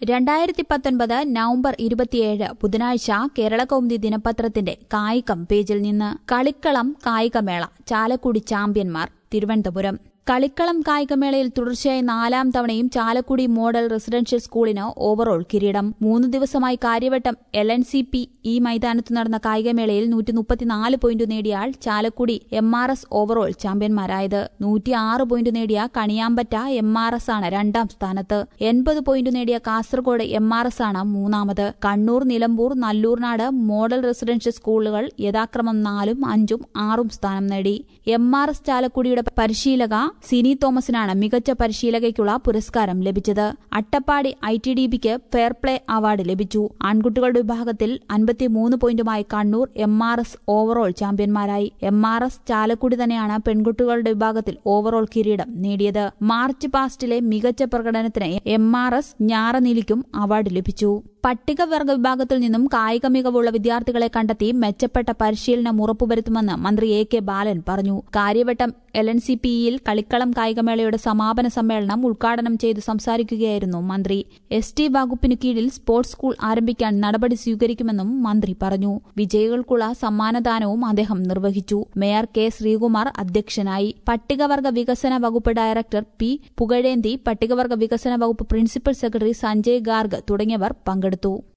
രണ്ടായിരത്തി പത്തൊൻപത് നവംബർ ഇരുപത്തിയേഴ് ബുധനാഴ്ച കേരളകൗമുദി ദിനപത്രത്തിന്റെ കായികം പേജിൽ നിന്ന് കളിക്കളം കായികമേള ചാലക്കുടി ചാമ്പ്യന്മാർ തിരുവനന്തപുരം കളിക്കളം കായികമേളയിൽ തുടർച്ചയായി നാലാം തവണയും ചാലക്കുടി മോഡൽ റെസിഡൻഷ്യൽ സ്കൂളിന് ഓവറോൾ കിരീടം മൂന്ന് ദിവസമായി Karyavattom L N C P E മൈതാനത്ത് നടന്ന കായികമേളയിൽ നൂറ്റി മുപ്പത്തിനാല് പോയിന്റ് നേടിയാൽ Chalakudy M R S overall ചാമ്പ്യന്മാരായത് നൂറ്റിയാറ് പോയിന്റ് നേടിയ കണിയാമ്പറ്റ എം ആർ എസ് ആണ് രണ്ടാം സ്ഥാനത്ത് എൺപത് പോയിന്റ് നേടിയ കാസർഗോഡ് എം ആർ എസ് ആണ് മൂന്നാമത് കണ്ണൂർ നിലമ്പൂർ നല്ലൂർനാട് മോഡൽ റെസിഡൻഷ്യൽ സ്കൂളുകൾ യഥാക്രമം നാലും അഞ്ചും ആറും സ്ഥാനം നേടി എം ആർ എസ് ചാലക്കുടിയുടെ പരിശീലക സിനി തോമസിനാണ് മികച്ച പരിശീലകയ്ക്കുള്ള പുരസ്കാരം ലഭിച്ചത് അട്ടപ്പാടി ഐ ടി ഡി ബിക്ക് ഫെയർ പ്ലേ അവാർഡ് ലഭിച്ചു ആൺകുട്ടികളുടെ വിഭാഗത്തിൽ അൻപത്തിമൂന്ന് പോയിന്റുമായി Kannur M R S overall ചാമ്പ്യന്മാരായി എം ആർ എസ് ചാലക്കുടി തന്നെയാണ് പെൺകുട്ടികളുടെ വിഭാഗത്തിൽ ഓവറോൾ കിരീടം നേടിയത് മാർച്ച് പാസ്റ്റിലെ മികച്ച പ്രകടനത്തിന് എം ആർ എസ് ഞാറനീലിക്കും അവാർഡ് ലഭിച്ചു പട്ടികവർഗ വിഭാഗത്തിൽ നിന്നും കായിക മികവുള്ള വിദ്യാർത്ഥികളെ കണ്ടെത്തി മെച്ചപ്പെട്ട പരിശീലനം ഉറപ്പുവരുത്തുമെന്ന് മന്ത്രി എ കെ ബാലൻ പറഞ്ഞു കാര്യവട്ടം എൽ എൻ സി പിയിൽ കളിക്കളം കായികമേളയുടെ സമാപന സമ്മേളനം ഉദ്ഘാടനം ചെയ്തു സംസാരിക്കുകയായിരുന്നു മന്ത്രി എസ് ടി വകുപ്പിനു കീഴിൽ സ്പോർട്സ് സ്കൂൾ ആരംഭിക്കാൻ നടപടി സ്വീകരിക്കുമെന്നും മന്ത്രി പറഞ്ഞു വിജയികൾക്കുള്ള സമ്മാനദാനവും അദ്ദേഹം നിർവഹിച്ചു മേയർ കെ ശ്രീകുമാർ അധ്യക്ഷനായി പട്ടികവർഗ വികസന വകുപ്പ് ഡയറക്ടർ പി പുകഴേന്തി പട്ടികവർഗ വികസന വകുപ്പ് പ്രിൻസിപ്പൽ സെക്രട്ടറി സഞ്ജയ് ഗാർഗ് തുടങ്ങിയവർ പങ്കെടുത്തു